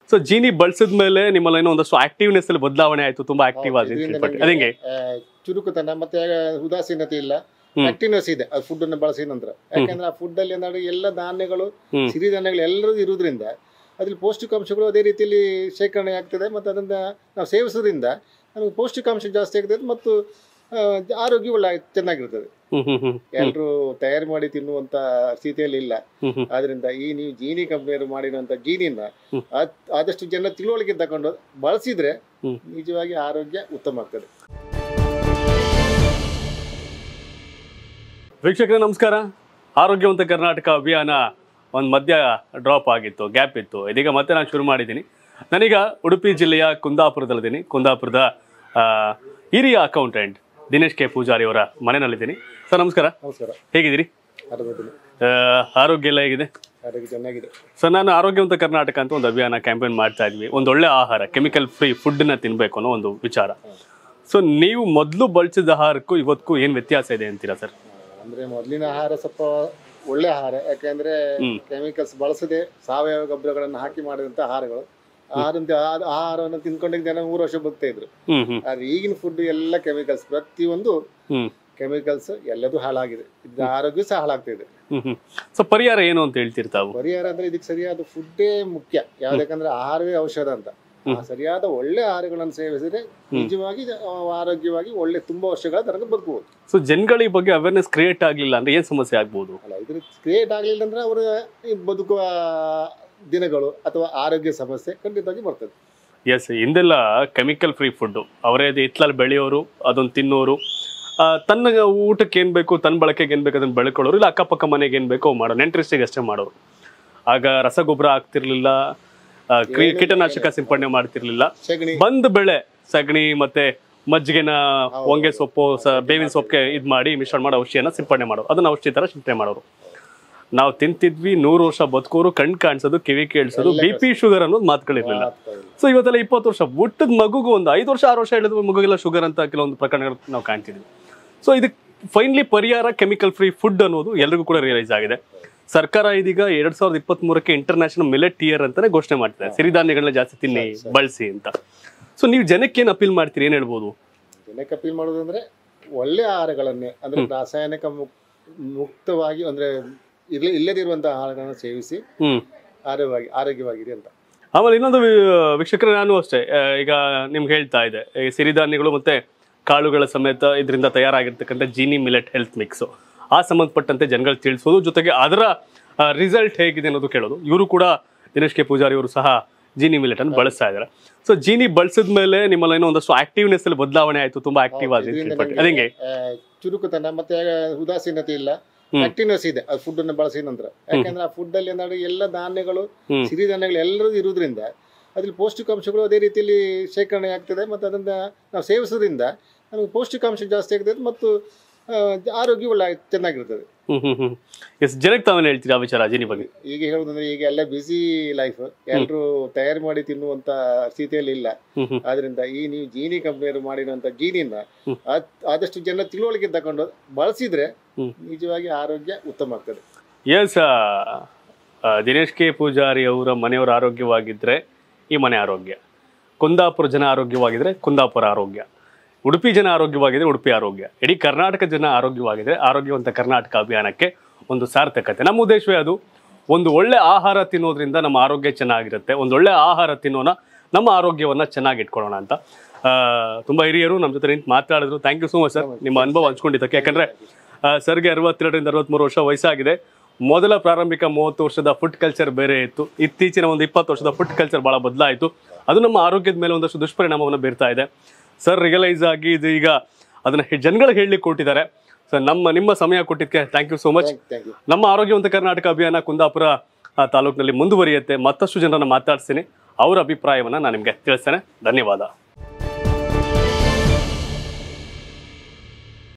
So Jeeni ಬಳಸಿದ ಮೇಲೆ ನಿಮ್ಮಲ್ಲಿ ಏನೋ ಒಂದಷ್ಟು ಆಕ್ಟಿವ್ನೆಸ್ ಅಲ್ಲಿ ಬದಲಾವಣೆ ಆಯ್ತು ತುಂಬಾ ಆಕ್ಟಿವ್ ಆದ್ರಿ ಇದರಿಂದ ತಿಳ್ಪಟ್ಟೆ ನಮ್ಗೆ, ಅದಂಗೆ ಆ, ಚುರುಕುತನ ಮತ್ತೆ ಉದಾಸೀನತೆ ಇಲ್ಲ ಹ್ಮ್. ಆಕ್ಟಿವ್ನೆಸ್ ಇದೆ ಆ ಫುಡ್ ಅನ್ನು ಬಳಸಿದ ನಂತರ ಯಾಕಂದ್ರೆ ಆ ಫುಡ್ ಅಲ್ಲಿ ಏನಾದ್ರು ಎಲ್ಲ ಧಾನ್ಯಗಳು ಹ್ಮ್. ಸಿರಿಧಾನ್ಯಗಳು ಎಲ್ಲರೂ ಇರುವುದರಿಂದ ಅದ್ರಲ್ಲಿ ಪೌಷ್ಟಿಕಾಂಶಗಳು ಅದೇ ರೀತಿಯಲ್ಲಿ ಶೇಖರಣೆ ಆಗ್ತದೆ ಮತ್ತು ಅದನ್ನ ನಾವು ಸೇವಿಸೋದ್ರಿಂದ ನಮಗೆ ಪೌಷ್ಟಿಕಾಂಶ ಜಾಸ್ತಿ ಆಗ್ತದೆ ಮತ್ತು ಆ, ಆರೋಗ್ಯ ಒಳ್ಳೆ ಚೆನ್ನಾಗಿರ್ತದೆ ಹ್ಮ್ ಹ್ಮ್ ಹ್ಮ್ ಎಲ್ಲರೂ ತಯಾರು ಮಾಡಿ ತಿನ್ನುವಂತ ಸ್ಥಿತಿಯಲ್ಲಿ ಇಲ್ಲ ಹ್ಮ್ ಹ್ಮ್ ಆದ್ರಿಂದ ಈ ನೀವು ಜೀನಿ ಕಂಪನಿಯವರು ಮಾಡಿರುವಂತ ಜೀನಿನ ಹ್ಮ್. ಆದ್- ಆದಷ್ಟು ಜನ ತಿಳುವಳಿಕೆ ತಗೊಂಡು ಬಳಸಿದ್ರೆ ಹ್ಮ್. ನಿಜವಾಗಿ ಆರೋಗ್ಯ ಉತ್ತಮ ಆಗ್ತದೆ ವೀಕ್ಷಕರೇ ನಮಸ್ಕಾರ ಆರೋಗ್ಯವಂತ ಕರ್ನಾಟಕ ಅಭಿಯಾನ ಒಂದು ಮಧ್ಯ ಡ್ರಾಪ್ ಆಗಿತ್ತು ಗ್ಯಾಪ್ ಇತ್ತು ಇದೀಗ ಮತ್ತೆ ನಾನು ಶುರು ಮಾಡಿದ್ದೀನಿ ನಾನೀಗ ಉಡುಪಿ ಜಿಲ್ಲೆಯ ಕುಂದಾಪುರದಲ್ಲಿದ್ದೀನಿ ಕುಂದಾಪುರದ ಆ, ಹಿರಿಯ ಅಕೌಂಟೆಂಟ್ ದಿನೇಶ್ ಕೆ ಪೂಜಾರಿ ಅವರ ಮನೆಯಲ್ಲಿದ್ದೀನಿ ಸರ್ ನಮಸ್ಕಾರ ನಮಸ್ಕಾರ ಹೇಗಿದ್ದೀರಿ ಆರೋಗ್ಯದಲ್ಲಿ ಆ, ಆರೋಗ್ಯ ಎಲ್ಲ ಹೇಗಿದೆ ಆರೋಗ್ಯ ಚೆನ್ನಾಗಿದೆ ಸರ್ ನಾನು ಆರೋಗ್ಯವಂತ ಕರ್ನಾಟಕ ಅಂತ ಒಂದು ಅಭಿಯಾನ ಕ್ಯಾಂಪೇನ್ ಮಾಡ್ತಾ ಇದ್ವಿ ಒಂದು ಒಳ್ಳೆ ಆಹಾರ ಕೆಮಿಕಲ್ ಫ್ರೀ ಫುಡ್ನ ತಿನ್ಬೇಕು ಅನ್ನೋ ಒಂದು ವಿಚಾರ ಸೊ ನೀವು ಮೊದಲು ಬಳಸಿದ ಆಹಾರಕ್ಕೂ ಇವತ್ತಿಗೂ ಏನು ವ್ಯತ್ಯಾಸ ಇದೆ ಅಂತೀರಾ ಸರ್ ಅಂದ್ರೆ ಮೊದಲಿನ ಆಹಾರ ಸ್ವಲ್ಪ ಒಳ್ಳೆ ಆಹಾರ ಯಾಕಂದ್ರೆ ಹ್ಮ್. ಕೆಮಿಕಲ್ಸ್ ಬಳಸದೆ ಸಾವಯವ ಗೊಬ್ಬರಗಳನ್ನು ಹಾಕಿ ಮಾಡಿದಂತ ಆಹಾರಗಳು ಆಹಾರದ ಆ- ಆಹಾರವನ್ನು ತಿನ್ಕೊಂಡಾಗ ಜನ ಮೂರು ವರ್ಷ ಬದುಕ್ತಾ ಇದ್ರು ಹ್ಮ್ ಹ್ಮ್ ಆದ್ರೆ ಈಗಿನ ಫುಡ್ ಎಲ್ಲ ಕೆಮಿಕಲ್ಸ್ ಪ್ರತಿಯೊಂದು ಹ್ಮ್ ಕೆಮಿಕಲ್ಸ್ ಎಲ್ಲದೂ ಹಾಳಾಗಿದೆ ಇದು ಆರೋಗ್ಯ ಸಹ ಹಾಳಾಗ್ತಾ ಇದೆ ಹ್ಮ್ ಹ್ಮ್ ಸೊ ಪರಿಹಾರ ಏನು ಅಂತ ಹೇಳ್ತೀರಿ ತಾವು ಪರಿಹಾರ ಅಂದ್ರೆ ಇದಕ್ಕೆ ಸರಿಯಾದ ಫುಡ್ಡೇ ಮುಖ್ಯ ಯಾವ್ದಕ್ಕಂದ್ರೆ ಆಹಾರವೇ ಔಷಧ ಅಂತ ಆ ಸರಿಯಾದ ಒಳ್ಳೆ ಆಹಾರಗಳನ್ನು ಸೇವಿಸಿದ್ರೆ ನಿಜವಾಗಿ ಆ, ಆರೋಗ್ಯವಾಗಿ ಒಳ್ಳೆ ತುಂಬಾ ವರ್ಷಗಳ ತನಕ ಬದುಕಬಹುದು ಸೊ ಜನಗಳ ಈ ಬಗ್ಗೆ ಅವೇರ್ನೆಸ್ ಕ್ರಿಯೇಟ್ ಆಗ್ಲಿಲ್ಲ ಅಂದ್ರೆ ಏನ್ ಸಮಸ್ಯೆ ಆಗ್ಬೋದು ಅಲ್ಲ ಇದ್ರ ಕ್ರಿಯೇಟ್ ಆಗ್ಲಿಲ್ಲ ಅಂದ್ರೆ ಅವರ ಈ ಬದುಕುವ ದಿನಗಳು ಅಥವಾ ಆರೋಗ್ಯ ಸಮಸ್ಯೆ ಖಂಡಿತವಾಗಿ ಬರ್ತದೆ ಎಸ್ ಹಿಂದೆಲ್ಲ ಕೆಮಿಕಲ್ ಫ್ರೀ ಫುಡ್ ಅವರೇ ಹಿತ್ಲಲ್ಲಿ ಬೆಳೆಯೋರು ಅದನ್ನ ತಿನ್ನೋರು ಆ, ತನ್ನ ಊಟಕ್ಕೆ ಏನ್ ಬೇಕು ತನ್ನ ಬಳಕೆಗೆ ಏನ್ ಬೇಕು ಅದನ್ನ ಬೆಳ್ಕೊಳ್ಳೋರು ಇಲ್ಲ ಅಕ್ಕಪಕ್ಕ ಮನೆಗೆ ಏನ್ ಬೇಕೋ ಮಾಡೋ ನೆಂಟ್ರಿಸ್ಟಿಗೆ ಅಷ್ಟೇ ಮಾಡೋರು ಆಗ ರಸಗೊಬ್ಬರ ಆಗ್ತಿರ್ಲಿಲ್ಲ ಆ, ಕ್ರಿ- ಕೀಟನಾಶಕ ಸಿಂಪಡಣೆ ಮಾಡ್ತಿರ್ಲಿಲ್ಲ ಸಗಣಿ ಬಂದ ಬೆಳೆ ಸಗಣಿ ಮತ್ತೆ ಮಜ್ಜಿಗೆನ ಹೊಂಗೆ ಸೊಪ್ಪು ಸ- ಬೇವಿನ ಸೊಪ್ಪಿಗೆ ಇದ್ ಮಾಡಿ ಮಿಶ್ರಣ ಮಾಡೋ ಔಷಧಿಯನ್ನ ಸಿಂಪಡಣೆ ಮಾಡೋರು ಅದನ್ನ ಔಷಧಿ ತರ ಸಿಂಪಡಣೆ ಮಾಡೋರು ನಾವು ತಿಂತಿದ್ವಿ ನೂರು ವರ್ಷ ಬದುಕೋರು ಕಣ್ ಕಾಣಿಸೋದು ಕಿವಿ ಕೇಳಿಸೋದು ಬಿ ಪಿ ಶುಗರ್ ಅನ್ನೋದು ಮಾತುಗಳಿರ್ಲಿಲ್ಲ ಆಗ್ತಾ ಇಲ್ಲ. ಸೊ ಇವತ್ತೆಲ್ಲ ಇಪ್ಪತ್ತು ವರ್ಷ ಹುಟ್ಟದ ಮಗುಗೂ ಒಂದು ಐದು ವರ್ಷ ಆರು ವರ್ಷ ಹೇಳಿದ್ರು ಮಗುಗೆಲ್ಲ ಶುಗರ್ ಅಂತ ಕೆಲವೊಂದು ಪ್ರಕರಣಗಳು ನಾವು ಕಾಣ್ತಿದ್ವಿ ಸೊ ಇದಕ್ಕೆ ಫೈನಲಿ ಪರಿಹಾರ ಕೆಮಿಕಲ್ ಫ್ರೀ ಫುಡ್ ಅನ್ನೋದು ಎಲ್ರಿಗೂ ಕೂಡ ರಿಯಲೈಸ್ ಆಗಿದೆ ಸರ್ಕಾರ ಇದೀಗ ಎರಡ್ ಸಾವಿರದ ಇಪ್ಪತ್ತ್ ಮೂರಕ್ಕೆ ಇಂಟರ್ನ್ಯಾಷನಲ್ ಮಿಲೆಟ್ ಇಯರ್ ಅಂತಾನೆ ಘೋಷಣೆ ಮಾಡ್ತಿದೆ ಸಿರಿಧಾನ್ಯಗಳನ್ನ ಜಾಸ್ತಿ ತಿನ್ನಿ ಬಳಸಿ ಅಂತ ಸೊ ನೀವು ಜನಕ್ಕೆ ಏನ್ ಅಪೀಲ್ ಮಾಡ್ತೀರಿ ಏನ್ ಹೇಳ್ಬೋದು ಜನಕ್ಕೆ ಅಪೀಲ್ ಮಾಡೋದಂದ್ರೆ ಒಳ್ಳೆ ಆಹಾರಗಳನ್ನೇ ಅಂದ್ರೆ ರಾಸಾಯನಿಕ ಮುಕ್- ಮುಕ್ತವಾಗಿ ಅಂದ್ರೆ ಇರ್ಲಿ ಇಲ್ಲದಿರುವಂತಹ ಆಹಾರಗಳನ್ನು ಸೇವಿಸಿ ಹ್ಮ್ ಆರೋಗ್ಯವಾಗಿ ಆರೋಗ್ಯವಾಗಿರಿ ಅಂತ ಆಮೇಲೆ ಇನ್ನೊಂದು ವಿ- ವೀಕ್ಷಕರೇ ನಾನು ಅಷ್ಟೇ ಆ, ಈಗ ನಿಮ್ಗೆ ಹೇಳ್ತಾ ಇದೆ ಈ ಸಿರಿಧಾನ್ಯಗಳು ಮತ್ತೆ ಕಾಳುಗಳ ಸಮೇತ ಇದರಿಂದ ತಯಾರಾಗಿರ್ತಕ್ಕಂಥ ಜೀನಿ ಮಿಲೆಟ್ ಹೆಲ್ತ್ ಮಿಕ್ಸ್ ಆ ಸಂಬಂಧಪಟ್ಟಂತೆ ಜನಗಳು ತಿಳಿಸೋದು ಜೊತೆಗೆ ಅದರ ರಿಸಲ್ಟ್ ಹೇಗಿದೆ ಅನ್ನೋದು ಕೇಳೋದು ಇವರು ಕೂಡ ದಿನೇಶ್ ಕೆ ಪೂಜಾರಿ ಅವರು ಸಹ ಜೀನಿ ಮಿಲೆಟ್ ಅನ್ನು ಬಳಸ್ತಾ ಇದ್ದಾರೆ ಸೊ ಜೀನಿ ಬಳಸಿದ ಮೇಲೆ ನಿಮ್ಮಲ್ಲಿ ಏನೋ ಒಂದಷ್ಟು ಆಕ್ಟಿವ್ನೆಸ್ ಅಲ್ಲಿ ಬದಲಾವಣೆ ಆಯ್ತು ತುಂಬಾ ಆಕ್ಟಿವ್ ಆದ್ರಿ ಇದರಿಂದ ತಿಳ್ಪಟ್ಟೆ. ನಮ್ಗೆ, ಅದಂಗೆ ಆ, ಚುರುಕುತನ ಮತ್ತೆ ಉದಾಸೀನತೆ ಇಲ್ಲ ಹ್ಮ್. ಆಕ್ಟಿವ್ನೆಸ್ ಇದೆ ಆ ಫುಡ್ ಅನ್ನು ಬಳಸಿದ ನಂತರ ಯಾಕಂದ್ರೆ ಆ ಫುಡ್ ಅಲ್ಲಿ ಏನಾದ್ರು ಎಲ್ಲ ಧಾನ್ಯಗಳು ಹ್ಮ್. ಸಿರಿಧಾನ್ಯಗಳು ಎಲ್ಲರೂ ಇರುವುದರಿಂದ ಅದ್ರಲ್ಲಿ ಪೌಷ್ಟಿಕಾಂಶಗಳು ಅದೇ ರೀತಿಯಲ್ಲಿ ಶೇಖರಣೆ ಆಗ್ತದೆ ಮತ್ತು ಅದನ್ನ ನಾವು ಸೇವಿಸೋದ್ರಿಂದ ನಮಗೆ ಪೌಷ್ಟಿಕಾಂಶ ಜಾಸ್ತಿ ಆಗ್ತದೆ ಮತ್ತು ಆ, ಆರೋಗ್ಯ ಒಳ್ಳೆ ಚೆನ್ನಾಗಿರ್ತದೆ ಹ್ಮ್ ಹ್ಮ್ ಹ್ಮ್ ಎಸ್ ಜನಕ್ಕೆ ತಾವೇನು ಹೇಳ್ತೀರಿ ಆ ವಿಚಾರ ಜೀನಿ ಬಗ್ಗೆ ಈಗ ಹೇಳುದಂದ್ರೆ ಈಗ ಎಲ್ಲ ಬಿಸಿ ಲೈಫ್ ಎಲ್ಲರೂ ತಯಾರು ಮಾಡಿ ತಿನ್ನುವಂತ ಸ್ಥಿತಿಯಲ್ಲಿ ಇಲ್ಲ ಹ್ಮ್ ಹ್ಮ್ ಆದ್ರಿಂದ ಈ ನೀವು ಜೀನಿ ಕಂಪನಿಯವರು ಮಾಡಿರುವಂತ ಜೀನಿನ ಹ್ಮ್. ಆದ್- ಆದಷ್ಟು ಜನ ತಿಳುವಳಿಕೆ ತಗೊಂಡು ಬಳಸಿದ್ರೆ ಹ್ಮ್. ನಿಜವಾಗಿ ಆರೋಗ್ಯ ಉತ್ತಮ ಆಗ್ತದೆ ಎಸ್ ದಿನೇಶ್ ಕೆ ಪೂಜಾರಿ ಅವರ ಮನೆಯವರ ಆರೋಗ್ಯವಾಗಿದ್ದರೆ ಈ ಮನೆ ಆರೋಗ್ಯ ಕುಂದಾಪುರ ಜನ ಆರೋಗ್ಯವಾಗಿದ್ರೆ ಕುಂದಾಪುರ ಆರೋಗ್ಯ ಉಡುಪಿ ಜನ ಆರೋಗ್ಯವಾಗಿದ್ರೆ ಉಡುಪಿ ಆರೋಗ್ಯ ಇಡೀ ಕರ್ನಾಟಕ ಜನ ಆರೋಗ್ಯವಾಗಿದ್ರೆ ಆರೋಗ್ಯವಂತ ಕರ್ನಾಟಕ ಅಭಿಯಾನಕ್ಕೆ ಒಂದು ಸಾರ್ಥಕತೆ ನಮ್ಮ ಉದ್ದೇಶವೇ ಅದು ಒಂದು ಒಳ್ಳೆ ಆಹಾರ ತಿನ್ನೋದ್ರಿಂದ ನಮ್ಮ ಆರೋಗ್ಯ ಚೆನ್ನಾಗಿರುತ್ತೆ ಒಂದು ಒಳ್ಳೆ ಆಹಾರ ತಿನ್ನೋಣ ನಮ್ಮ ಆರೋಗ್ಯವನ್ನ ಚೆನ್ನಾಗಿ ಇಟ್ಕೊಳ್ಳೋಣ ಅಂತ ಆ, ತುಂಬಾ ಹಿರಿಯರು ನಮ್ಮ ಜೊತೆ ನಿಂತು ಮಾತಾಡಿದ್ರು thank you so much sir ನಿಮ್ಮ ಅನುಭವ ಹಂಚ್ಕೊಂಡಿದ್ದಕ್ಕೆ ಯಾಕಂದ್ರೆ ಆ, ಸರ್ಗೆ ಅರವತ್ತೆರಡರಿಂದ ಅರವತ್ಮೂರು ವರ್ಷ ವಯಸ್ಸಾಗಿದೆ ಮೊದಲ ಪ್ರಾರಂಭಿಕ ಮೂವತ್ತು ವರ್ಷದ ಫುಡ್ ಕಲ್ಚರ್ ಬೇರೆ ಇತ್ತು ಇತ್ತೀಚಿನ ಒಂದು ಇಪ್ಪತ್ತು ವರ್ಷದ ಫುಡ್ ಕಲ್ಚರ್ ಬಹಳ ಬದಲಾಯಿತು ಅದು ನಮ್ಮ ಆರೋಗ್ಯದ ಮೇಲೆ ಒಂದಷ್ಟು ದುಷ್ಪರಿಣಾಮವನ್ನು ಬೀರ್ತಾ ಇದೆ ಸರ್ ರಿಯಲೈಸ್ ಆಗಿ ಇದು ಈಗ ಅದನ್ನ ಹೆ- ಜನಗಳಿಗೆ ಹೇಳಲಿಕ್ಕೆ ಕೊಟ್ಟಿದ್ದಾರೆ ಸರ್ ನಮ್ಮ ನಿಮ್ಮ ಸಮಯ ಕೊಟ್ಟಿದ್ದಕ್ಕೆ thank you so much thank you ನಮ್ಮ ಆರೋಗ್ಯವಂತ ಕರ್ನಾಟಕ ಅಭಿಯಾನ ಕುಂದಾಪುರ ಆ, ತಾಲೂಕಿನಲ್ಲಿ ಮುಂದುವರಿಯುತ್ತೆ ಮತ್ತಷ್ಟು ಜನರನ್ನ ಮಾತಾಡ್ತೀನಿ ಅವರ ಅಭಿಪ್ರಾಯವನ್ನ ನಾನು ನಿಮಗೆ ತಿಳಿಸ್ತೇನೆ ಧನ್ಯವಾದ